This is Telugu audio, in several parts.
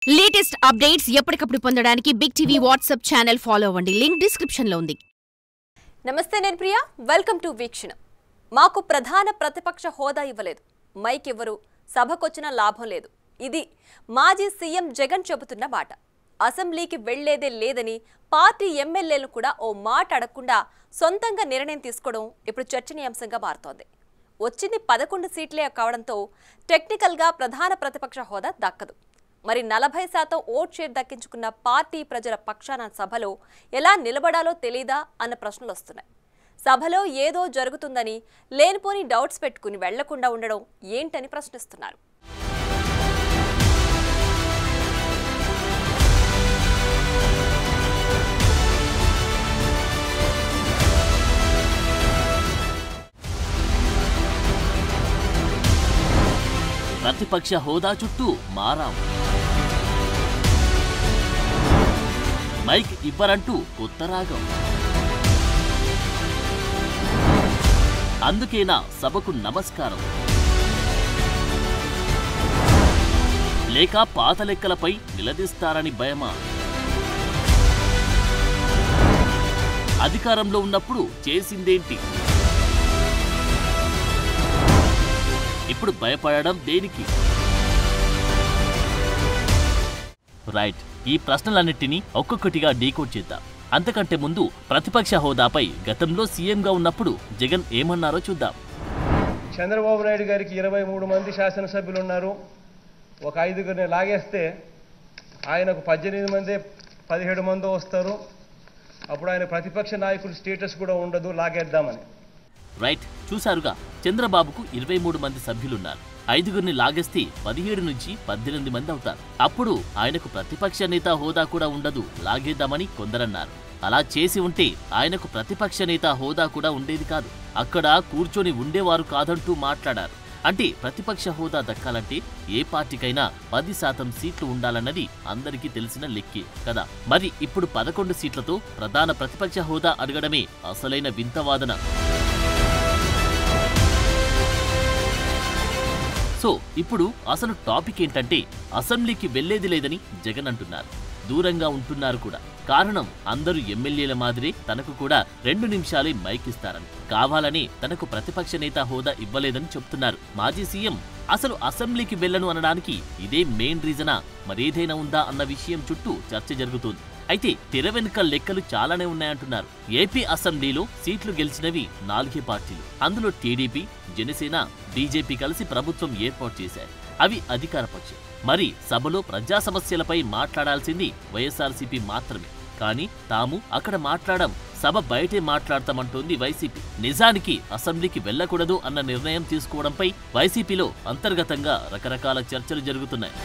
లేటెస్ట్ అప్డేట్స్ ఎప్పటికప్పుడు పొందడానికి big TV WhatsApp channel follow అవ్వండి లింక్ డిస్క్రిప్షన్ లో ఉంది నమస్తే నేను ప్రియా వెల్కమ్ టు వీక్షణ మాకు ప్రధాన ప్రతిపక్ష హోదా ఇవ్వలేదు మైక్ ఇవ్వరు సభకొచ్చిన లాభం లేదు ఇది మాజీ సీఎం జగన్ చెబుతున్న మాట అసెంబ్లీకి వెళ్లేదే లేదని పార్టీ ఎమ్మెల్యేలు కూడా ఓ మాట అడగకుండా సొంతంగా నిర్ణయం తీసుకోవడం ఇప్పుడు చర్చనీయాంశంగా మారుతోంది వచ్చింది పదకొండు సీట్లే కావడంతో టెక్నికల్గా ప్రధాన ప్రతిపక్ష హోదా దక్కదు మరి నలభై శాతం ఓట్ షేర్ దక్కించుకున్న పార్టీ ప్రజల పక్షాన సభలో ఎలా నిలబడాలో తెలీదా అన్న ప్రశ్నలు వస్తున్నాయి సభలో ఏదో జరుగుతుందని లేనిపోని డౌట్స్ పెట్టుకుని వెళ్లకుండా ఉండడం ఏంటని ప్రశ్నిస్తున్నారు ప్రతిపక్ష హోదా చుట్టూ మారాం మైక్ ఇవ్వరంటూ కొత్త రాగం అందుకేనా సభకు నమస్కారం లేక పాత లెక్కలపై నిలదీస్తారని భయమా అధికారంలో ఉన్నప్పుడు చేసిందేంటి ఇప్పుడు భయపడడం దేనికి రైట్ ఈ ప్రశ్నలన్నిటినీ ఒక్కొక్కటిగా డీకోడ్ చేద్దాం అంతకంటే ముందు ప్రతిపక్ష హోదాపై గతంలో సీఎంగా ఉన్నప్పుడు జగన్ ఏమన్నారో చూద్దాం చంద్రబాబు నాయుడు గారికి ఇరవై మూడు మంది శాసనసభ్యులు ఉన్నారు ఒక ఐదుగురిని లాగేస్తే ఆయనకు పద్దెనిమిది మంది పదిహేడు మంది వస్తారు అప్పుడు ఆయన ప్రతిపక్ష నాయకుడి స్టేటస్ కూడా ఉండదు లాగేద్దామని రైట్ చూశారుగా చంద్రబాబుకు ఇరవై మూడు మంది సభ్యులున్నారు ఐదుగురిని లాగేస్తే పదిహేడు నుంచి పద్దెనిమిది మంది అవుతారు అప్పుడు ఆయనకు ప్రతిపక్ష నేత హోదా కూడా ఉండదు లాగేద్దామని కొందరన్నారు అలా చేసి ఉంటే ఆయనకు ప్రతిపక్ష నేత హోదా కూడా ఉండేది కాదు అక్కడ కూర్చొని ఉండేవారు కాదంటూ మాట్లాడారు అంటే ప్రతిపక్ష హోదా దక్కాలంటే ఏ పార్టీకైనా పది శాతం సీట్లు ఉండాలన్నది అందరికీ తెలిసిన లెక్కే కదా మరి ఇప్పుడు పదకొండు సీట్లతో ప్రధాన ప్రతిపక్ష హోదా అడగడమే అసలైన వింత వాదన సో ఇప్పుడు అసలు టాపిక్ ఏంటంటే అసెంబ్లీకి వెళ్లేది లేదని జగన్ అంటున్నారు దూరంగా ఉంటున్నారు కూడా కారణం అందరూ ఎమ్మెల్యేల మాదిరే తనకు కూడా రెండు నిమిషాలే మైక్ ఇస్తారని కావాలని తనకు ప్రతిపక్ష నేత హోదా ఇవ్వలేదని చెప్తున్నారు మాజీ సీఎం అసలు అసెంబ్లీకి వెళ్ళను అనడానికి ఇదే మెయిన్ రీజనా మరేదైనా ఉందా అన్న విషయం చుట్టూ చర్చ జరుగుతోంది అయితే తెర వెనుక లెక్కలు చాలానే ఉన్నాయంటున్నారు ఏపీ అసెంబ్లీలో సీట్లు గెలిచినవి నాలుగే పార్టీలు అందులో టీడీపీ జనసేన బీజేపీ కలిసి ప్రభుత్వం ఏర్పాటు చేశాయి అవి అధికార పక్షం మరి సభలో ప్రజా సమస్యలపై మాట్లాడాల్సింది వైఎస్ఆర్సీపీ మాత్రమే కానీ తాము అక్కడ మాట్లాడడం సభ బయటే మాట్లాడతామంటోంది వైసీపీ నిజానికి అసెంబ్లీకి వెళ్లకూడదు అన్న నిర్ణయం తీసుకోవడంపై వైసీపీలో అంతర్గతంగా రకరకాల చర్చలు జరుగుతున్నాయి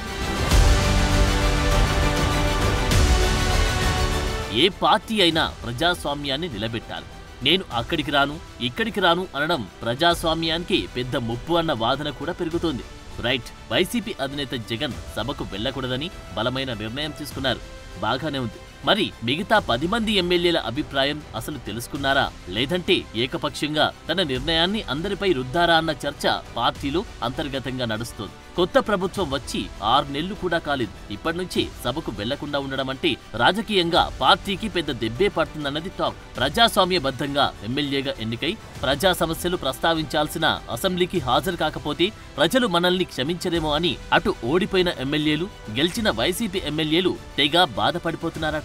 ఏ పార్టీ అయినా ప్రజాస్వామ్యాన్ని నిలబెట్టాలి నేను అక్కడికి రాను ఇక్కడికి రాను అనడం ప్రజాస్వామ్యానికి పెద్ద ముప్పు అన్న వాదన కూడా పెరుగుతోంది రైట్ వైసీపీ అధినేత జగన్ సభకు వెళ్లకూడదని బలమైన నిర్ణయం తీసుకున్నారు బాగానే ఉంది మరి మిగతా పది మంది ఎమ్మెల్యేల అభిప్రాయం అసలు తెలుసుకున్నారా లేదంటే ఏకపక్షంగా తన నిర్ణయాన్ని అందరిపై రుద్దారా అన్న చర్చ పార్టీలో అంతర్గతంగా నడుస్తోంది కొత్త ప్రభుత్వం వచ్చి ఆరు నెలలు కూడా కాలేదు ఇప్పటి నుంచి సభకు వెళ్లకుండా ఉండడం అంటే రాజకీయంగా పార్టీకి పెద్ద దెబ్బే పడుతుందన్నది టాక్ ప్రజాస్వామ్యబద్ధంగా ఎమ్మెల్యేగా ఎన్నికై ప్రజా సమస్యలు ప్రస్తావించాల్సిన అసెంబ్లీకి హాజరు కాకపోతే ప్రజలు మనల్ని క్షమించరేమో అని అటు ఓడిపోయిన ఎమ్మెల్యేలు గెలిచిన వైసీపీ ఎమ్మెల్యేలు తెగ బాధపడిపోతున్నారట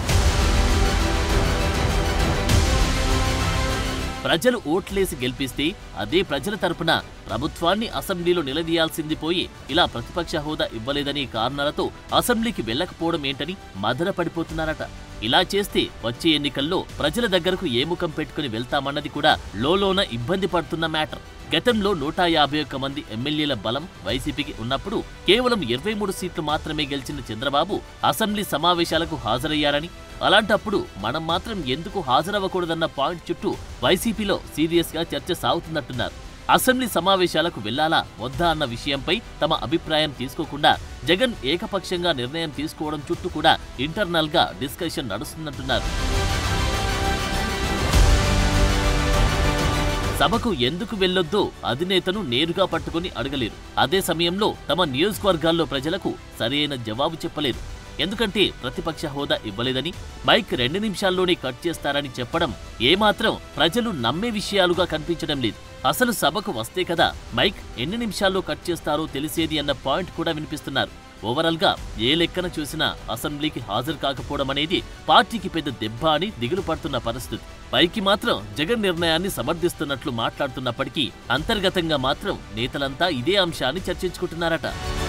ప్రజలు ఓట్లేసి గెలిపిస్తే అదే ప్రజల తరపున ప్రభుత్వాన్ని అసెంబ్లీలో నిలదీయాల్సింది పోయి ఇలా ప్రతిపక్ష హోదా ఇవ్వలేదనే కారణాలతో అసెంబ్లీకి వెళ్లకపోవడం ఏంటని మదన పడిపోతున్నారట ఇలా చేస్తే వచ్చే ఎన్నికల్లో ప్రజల దగ్గరకు ఏ ముఖం పెట్టుకుని వెళ్తామన్నది కూడా లోలోన ఇబ్బంది పడుతున్న మ్యాటర్ గతంలో నూట యాభై ఒక్క మంది ఎమ్మెల్యేల బలం వైసీపీకి ఉన్నప్పుడు కేవలం ఇరవై మూడు సీట్లు మాత్రమే గెలిచిన చంద్రబాబు అసెంబ్లీ సమావేశాలకు హాజరయ్యారని అలాంటప్పుడు మనం మాత్రం ఎందుకు హాజరవ్వకూడదన్న పాయింట్ చుట్టూ వైసీపీలో సీరియస్ గా చర్చ సాగుతున్నట్టున్నారు అసెంబ్లీ సమావేశాలకు వెళ్లాలా వద్దా అన్న విషయంపై తమ అభిప్రాయం తీసుకోకుండా జగన్ ఏకపక్షంగా నిర్ణయం తీసుకోవడం చుట్టూ కూడా ఇంటర్నల్ గా డిస్కషన్ నడుస్తున్నట్టున్నారు సభకు ఎందుకు వెళ్లొద్దో అధినేతను నేరుగా పట్టుకుని అడగలేరు అదే సమయంలో తమ నియోజకవర్గాల్లో ప్రజలకు సరైన జవాబు చెప్పలేరు ఎందుకంటే ప్రతిపక్ష హోదా ఇవ్వలేదని మైక్ రెండు నిమిషాల్లోనే కట్ చేస్తారని చెప్పడం ఏమాత్రం ప్రజలు నమ్మే విషయాలుగా కనిపించడం లేదు అసలు సభకు వస్తే కదా మైక్ ఎన్ని నిమిషాల్లో కట్ చేస్తారో తెలిసేది అన్న పాయింట్ కూడా వినిపిస్తున్నారు ఓవరాల్ గా ఏ లెక్కన చూసినా అసెంబ్లీకి హాజరు కాకపోవడం అనేది పార్టీకి పెద్ద దెబ్బ అని దిగులు పడుతున్న పరిస్థితి పైకి మాత్రం జగన్ నిర్ణయాన్ని సమర్థిస్తున్నట్లు మాట్లాడుతున్నప్పటికీ అంతర్గతంగా మాత్రం నేతలంతా ఇదే అంశాన్ని చర్చించుకుంటున్నారట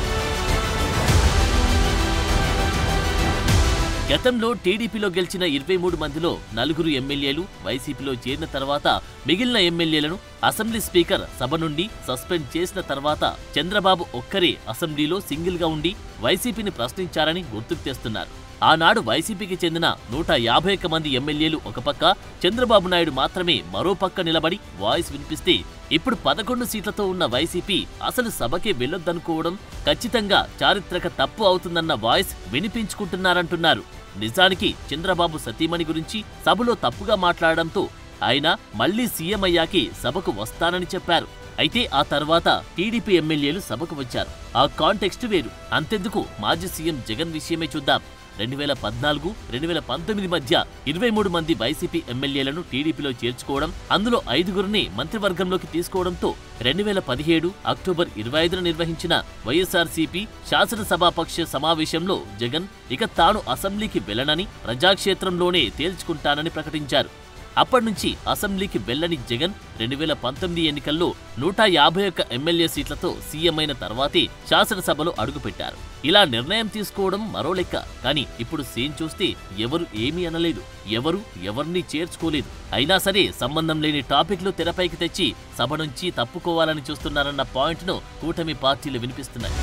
గతంలో టీడీపీలో గెలిచిన ఇరవై మూడు మందిలో నలుగురు ఎమ్మెల్యేలు వైసీపీలో చేరిన తర్వాత మిగిలిన ఎమ్మెల్యేలను అసెంబ్లీ స్పీకర్ సభ నుండి సస్పెండ్ చేసిన తర్వాత చంద్రబాబు ఒక్కరే అసెంబ్లీలో సింగిల్ గా ఉండి వైసీపీని ప్రశ్నించారని గుర్తుకు తెస్తున్నారు ఆనాడు వైసీపీకి చెందిన నూట యాభై ఒక్క మంది ఎమ్మెల్యేలు ఒక పక్క చంద్రబాబు నాయుడు మాత్రమే మరో పక్క నిలబడి వాయిస్ వినిపిస్తే ఇప్పుడు పదకొండు సీట్లతో ఉన్న వైసీపీ అసలు సభకే వెళ్ళొద్దనుకోవడం ఖచ్చితంగా చారిత్రక తప్పు అవుతుందన్న వాయిస్ వినిపించుకుంటున్నారంటున్నారు నిజానికి చంద్రబాబు సతీమణి గురించి సభలో తప్పుగా మాట్లాడడంతో ఆయన మళ్లీ సీఎం అయ్యాకే సభకు వస్తానని చెప్పారు అయితే ఆ తర్వాత టీడీపీ ఎమ్మెల్యేలు సభకు వచ్చారు ఆ కాంటెక్స్ట్ వేరు అంతెందుకు మాజీ సీఎం జగన్ విషయమే చూద్దాం రెండు వేల పద్నాలుగు రెండు వేల పంతొమ్మిది మధ్య ఇరవై మూడు మంది వైసీపీ ఎమ్మెల్యేలను టీడీపీలో చేర్చుకోవడం అందులో ఐదుగురిని మంత్రివర్గంలోకి తీసుకోవడంతో రెండు వేల పదిహేడు అక్టోబర్ ఇరవై ఐదున నిర్వహించిన వైఎస్ఆర్సీపీ శాసనసభాపక్ష సమావేశంలో జగన్ ఇక తాను అసెంబ్లీకి వెళ్లనని ప్రజాక్షేత్రంలోనే తేల్చుకుంటానని ప్రకటించారు అప్పటి నుంచి అసెంబ్లీకి వెళ్లని జగన్ రెండు వేల పంతొమ్మిది ఎన్నికల్లో నూట యాభై ఒక్క ఎమ్మెల్యే సీట్లతో సీఎం అయిన తర్వాతే శాసనసభలో అడుగుపెట్టారు ఇలా నిర్ణయం తీసుకోవడం మరో లెక్క కానీ ఇప్పుడు సీన్ చూస్తే ఎవరు ఏమీ అనలేదు ఎవరు ఎవరిని చేర్చుకోలేదు అయినా సరే సంబంధం లేని టాపిక్లు తెరపైకి తెచ్చి సభ నుంచి తప్పుకోవాలని చూస్తున్నారన్న పాయింట్ను కూటమి పార్టీలు వినిపిస్తున్నాయి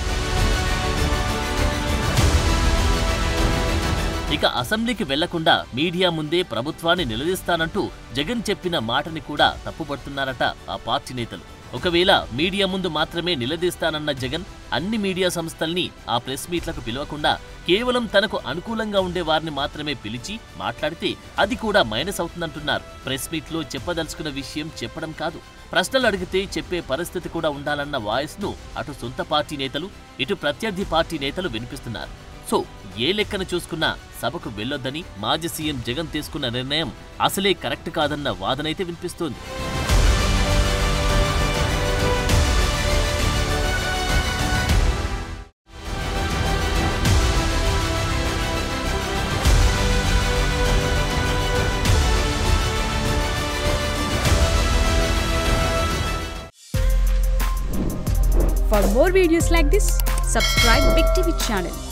ఇక అసెంబ్లీకి వెళ్లకుండా మీడియా ముందే ప్రభుత్వాన్ని నిలదీస్తానంటూ జగన్ చెప్పిన మాటని కూడా తప్పుపడుతున్నారట ఆ పార్టీ నేతలు ఒకవేళ మీడియా ముందు మాత్రమే నిలదీస్తానన్న జగన్ అన్ని మీడియా సంస్థల్ని ఆ ప్రెస్ మీట్లకు పిలవకుండా కేవలం తనకు అనుకూలంగా ఉండే వారిని మాత్రమే పిలిచి మాట్లాడితే అది కూడా మైనస్ అవుతుందంటున్నారు ప్రెస్ మీట్లో చెప్పదలుచుకున్న విషయం చెప్పడం కాదు ప్రశ్నలు అడిగితే చెప్పే పరిస్థితి కూడా ఉండాలన్న వాయిస్ ను అటు సొంత పార్టీ నేతలు ఇటు ప్రత్యర్థి పార్టీ నేతలు వినిపిస్తున్నారు సో ఏ లెక్కన చూసుకున్నా సభకు వెళ్లొద్దని మాజీ సీఎం జగన్ తీసుకున్న నిర్ణయం అసలే కరెక్ట్ కాదన్న వాదనైతే వినిపిస్తోంది For more videos like this, subscribe Big TV channel